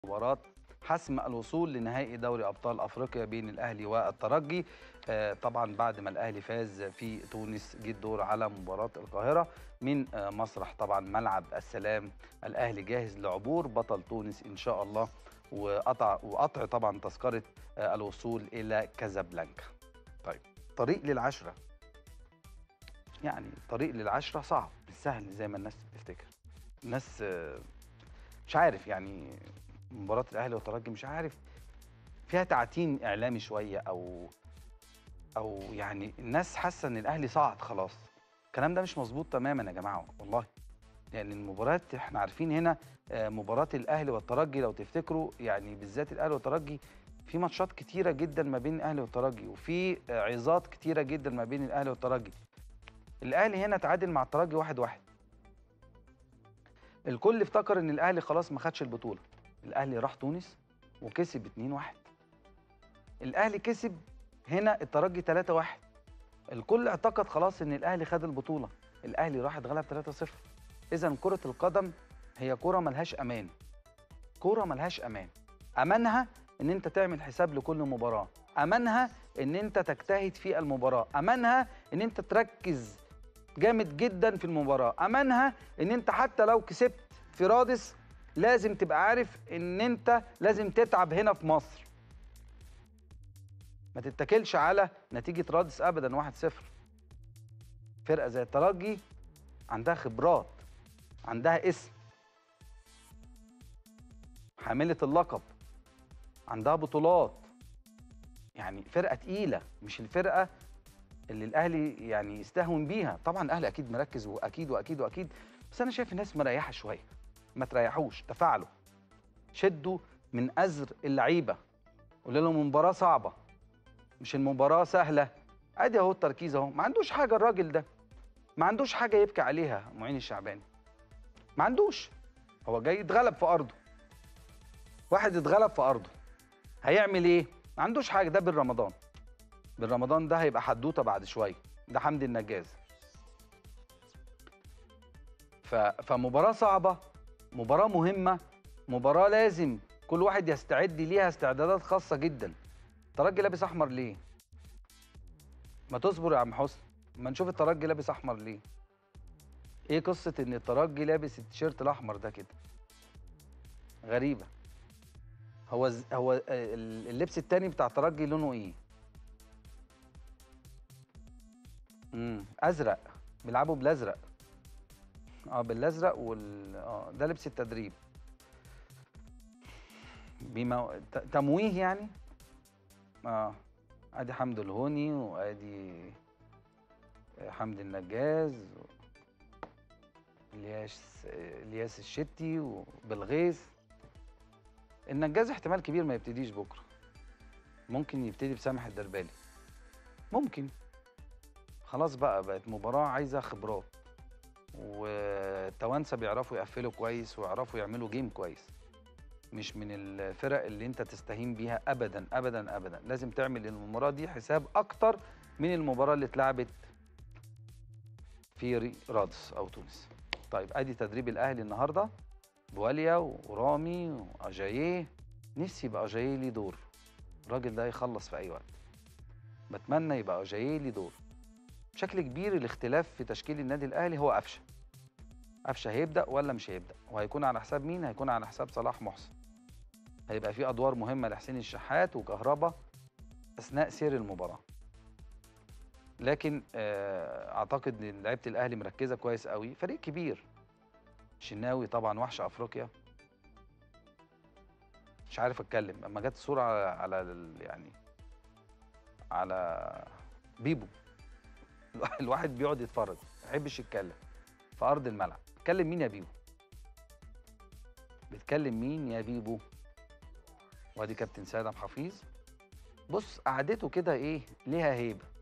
مباراة حسم الوصول لنهائي دوري ابطال افريقيا بين الاهلي والترجي آه، طبعا بعد ما الاهلي فاز في تونس جه الدور على مباراه القاهره من آه، مسرح طبعا ملعب السلام الاهلي جاهز لعبور بطل تونس ان شاء الله وقطع وقطع طبعا تذكره آه، الوصول الى كازابلانكا طيب طريق للعشره يعني طريق للعشره صعب مش سهل زي ما الناس بتفتكر الناس آه، مش عارف يعني مباراه الاهلي والترجي مش عارف فيها تعتيم اعلامي شويه او او يعني الناس حاسه ان الاهلي صعد خلاص الكلام ده مش مظبوط تماما يا جماعه والله لان المباريات احنا عارفين هنا آه، مباراه الاهلي والترجي لو تفتكروا يعني بالذات الاهلي والترجي في ماتشات كتيره جدا ما بين الاهلي والترجي وفي آه، عظات كتيره جدا ما بين الاهلي والترجي الاهلي هنا تعادل مع الترجي واحد واحد الكل افتكر ان الاهلي خلاص ما خدش البطوله الاهلي راح تونس وكسب 2-1 الاهلي كسب هنا الترجي 3-1 الكل اعتقد خلاص ان الاهلي خد البطوله الاهلي راح اتغلب 3-0 اذا كره القدم هي كره ملهاش امان كره ملهاش امان امانها ان انت تعمل حساب لكل مباراه امانها ان انت تجتهد في المباراه امانها ان انت تركز جامد جدا في المباراه امانها ان انت حتى لو كسبت في رادس لازم تبقى عارف ان انت لازم تتعب هنا في مصر ما تتكلش على نتيجه رادس ابدا 1-0 فرقه زي الترجي عندها خبرات عندها اسم حامله اللقب عندها بطولات يعني فرقه تقيله مش الفرقه اللي الاهلي يعني يستهون بيها طبعا الاهلي اكيد مركز واكيد واكيد واكيد بس انا شايف الناس مريحه شويه ما تريحوش تفاعلوا شدوا من ازر اللعيبه قول لهم المباراه صعبه مش المباراه سهله ادي اهو التركيز اهو ما عندوش حاجه الراجل ده ما عندوش حاجه يبكي عليها معين الشعباني ما عندوش هو جاي يتغلب في ارضه واحد اتغلب في ارضه هيعمل ايه ما عندوش حاجه ده بن رمضان بن رمضان ده هيبقى حدوته بعد شويه ده حمدي النجاز ف... فمباراه صعبه مباراه مهمه مباراه لازم كل واحد يستعد ليها استعدادات خاصه جدا الترجي لابس احمر ليه ما تصبر يا عم حسن ما نشوف الترجي لابس احمر ليه ايه قصه ان الترجي لابس التيشيرت الاحمر ده كده غريبه هو ز... هو آه، اللبس التاني بتاع الترجي لونه ايه امم ازرق بيلعبوا بالازرق اه بالازرق وال اه ده لبس التدريب بما ت- تمويه يعني اه ادي حمد الهوني وادي حمدي النجاز و- الياس الياس الشتي وبالغيث النجاز احتمال كبير ما يبتديش بكره ممكن يبتدي بسامح الدربالي ممكن خلاص بقى بقت مباراة عايزة خبرات والتوانسة بيعرفوا يقفلوا كويس ويعرفوا يعملوا جيم كويس مش من الفرق اللي انت تستهين بيها ابدا ابدا ابدا لازم تعمل المباراة دي حساب اكتر من المباراة اللي اتلعبت في ري- رادس او تونس طيب ادي تدريب الاهلي النهارده بواليا ورامي واجاييه نفسي يبقى اجاييه ليه دور الراجل ده يخلص في اي وقت بتمنى يبقى اجاييه ليه دور بشكل كبير الاختلاف في تشكيل النادي الاهلي هو قفشه قفشه هيبدا ولا مش هيبدا وهيكون على حساب مين هيكون على حساب صلاح محسن هيبقى في ادوار مهمه لحسين الشحات وكهربا اثناء سير المباراه لكن آه، اعتقد ان لعيبه الاهلي مركزه كويس قوي فريق كبير شناوي طبعا وحش افريقيا مش عارف اتكلم اما جت الصوره على على ال- يعني على بيبو الواحد بيقعد يتفرج ما يحبش يتكلم في ارض الملعب بتكلم مين يا بيبو بتكلم مين يا بيبو وادي كابتن سادم حفيظ بص قعدته كده ايه ليها هيبه